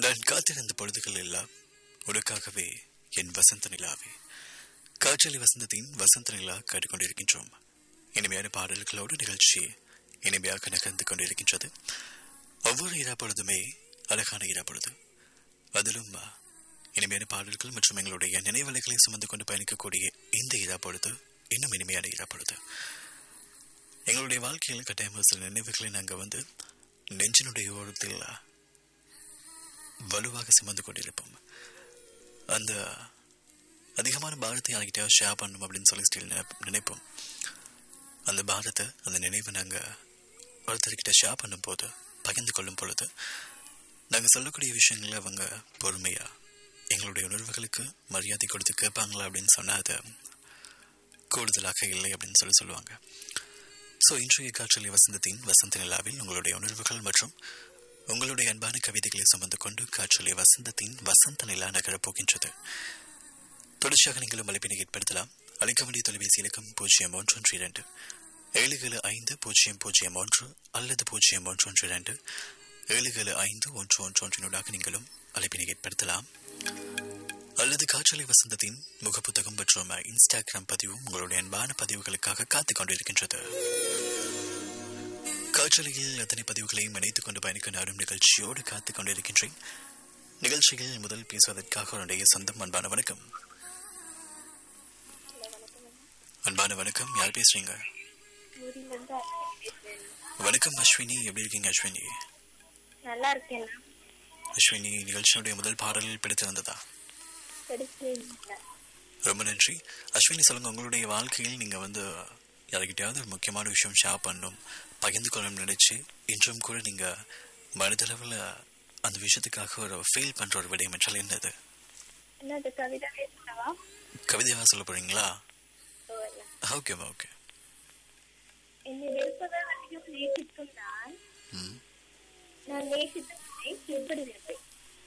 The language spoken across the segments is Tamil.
நான் காத்திருந்த பொழுதுகள் எல்லாம் உனக்காகவே என் வசந்த நிலாவே காற்றலி வசந்தத்தின் வசந்த நிலா கேட்டுக்கொண்டிருக்கின்றோம் இனிமையான பாடல்களோடு நிகழ்ச்சி இனிமையாக நகர்ந்து கொண்டிருக்கின்றது ஒவ்வொரு இரா பொழுதுமே அழகான இரா பொழுது அதிலும் இனிமையான பாடல்கள் மற்றும் எங்களுடைய நினைவலைகளை சுமந்து கொண்டு பயணிக்கக்கூடிய இந்த இரா பொழுது இன்னும் இனிமையான இரா பொழுது எங்களுடைய வாழ்க்கையில் கட்டாயமாக சில நினைவுகளை நாங்கள் வந்து நெஞ்சினுடைய ஓரத்தில் வலுவாக சுமந்து கொண்டிருப்போம் அந்த அதிகமான பாரத்தை யார்கிட்டயா ஷேர் பண்ணணும் அப்படின்னு சொல்லி ஸ்டில் நினைப்போம் அந்த பாரத்தை அந்த நினைவை நாங்கள் ஒருத்தர்கிட்ட ஷேர் பண்ணும்போது பகிர்ந்து கொள்ளும் பொழுது நாங்கள் சொல்லக்கூடிய விஷயங்களை அவங்க பொறுமையாக எங்களுடைய உணர்வுகளுக்கு மரியாதை கொடுத்து கேட்பாங்களா அப்படின்னு சொன்னால் அது கூடுதலாக இல்லை அப்படின்னு சொல்லி சொல்லுவாங்க ஸோ இன்றைய காற்றலி வசந்தத்தின் வசந்த நிலாவில் உங்களுடைய உணர்வுகள் மற்றும் உங்களுடைய அன்பான கவிதைகளை சுமந்து கொண்டு காற்றலி வசந்தத்தின் வசந்த நிலா நகரப் போகின்றது தொடர்ச்சியாக நீங்களும் அழைப்பினை ஏற்படுத்தலாம் அழைக்க வேண்டிய தொலைபேசி இலக்கம் பூஜ்ஜியம் ஒன்று ஒன்று இரண்டு ஏழு ஏழு ஐந்து பூஜ்ஜியம் பூஜ்ஜியம் ஒன்று அல்லது பூஜ்ஜியம் ஒன்று ஒன்று இரண்டு ஏழு ஏழு ஐந்து ஒன்று ஒன்று ஒன்றினூடாக நீங்களும் அழைப்பினை ஏற்படுத்தலாம் அல்லது காற்றலை வசந்தத்தின் முகப்புத்தகம் மற்றும் இன்ஸ்டாகிராம் பதிவும் உங்களுடைய அன்பான பதிவுகளுக்காக காத்துக் கொண்டிருக்கின்றது காற்றலையில் அத்தனை பதிவுகளையும் இணைத்துக் கொண்டு பயணிக்க நாடும் நிகழ்ச்சியோடு காத்துக் கொண்டிருக்கின்றேன் நிகழ்ச்சியில் முதல் பேசுவதற்காக என்னுடைய சொந்தம் அன்பான வணக்கம் அன்பான வணக்கம் யார் பேசுறீங்க ஊரிலிருந்து அஸ்வினி பேசுறேன். வணக்கம் அஸ்வினி எப்படி இருக்கீங்க அஸ்வினி நல்லா இருக்கேன் அஸ்வினி நிகழ்ச்சியுடைய முதல் பாடல் பிடித்து வந்ததா படிக்கல ரொம்ப நன்றி அஸ்வினி சொல்லுங்க உங்களுடைய வாழ்க்கையில் நீங்க வந்து யாருக்கிட்டையாவது ஒரு முக்கியமான விஷயம் ஷேர் பண்ணணும் பகிர்ந்து கொள்ளணும்னு நினைச்சு இன்றும் கூட நீங்க மனதளவில் அந்த விஷயத்துக்காக ஒரு ஃபீல் பண்ற ஒரு விடயம் என்றால் என்னது என்னது கவிதை பேசுறவா கவிதையாக சொல்ல போறீங்களா ஓகேம்மா ஓகே என்னை வெறுப்பவர் அதிகம் நேசிக்கும் நான் ம் நான் நேசித்தவனை எப்படி வெறுப்பேன்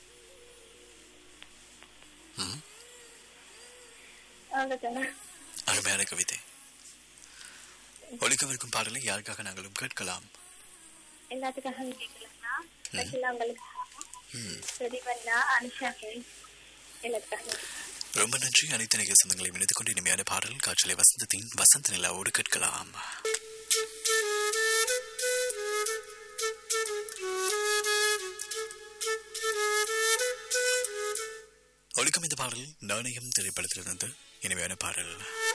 ம் அவ்வளவுதானா அருமையான கவிதை ஒழிக்கவிருக்கும் பாடலை யாருக்காக நாங்களும் கேட்கலாம் எல்லாத்துக்காக கேட்கலன்னா ஸ்பெஷலா உங்களுக்கு ம் பிரதிபண்ணா அனுஷாக்கு எல்லாத்துக்காக ரொம்ப நன்றி அனைத்து நிகழ்ச்சி சொந்தங்களையும் இணைத்துக் கொண்டு இனிமையான பாடல் காற்றலை வசந்தத்தின் வசந்த நிலாவோடு கேட்கலாம் ஒழுக்கம் இந்த பாடல் நாணயம் திரைப்படத்திலிருந்து இனிமையான பாடல்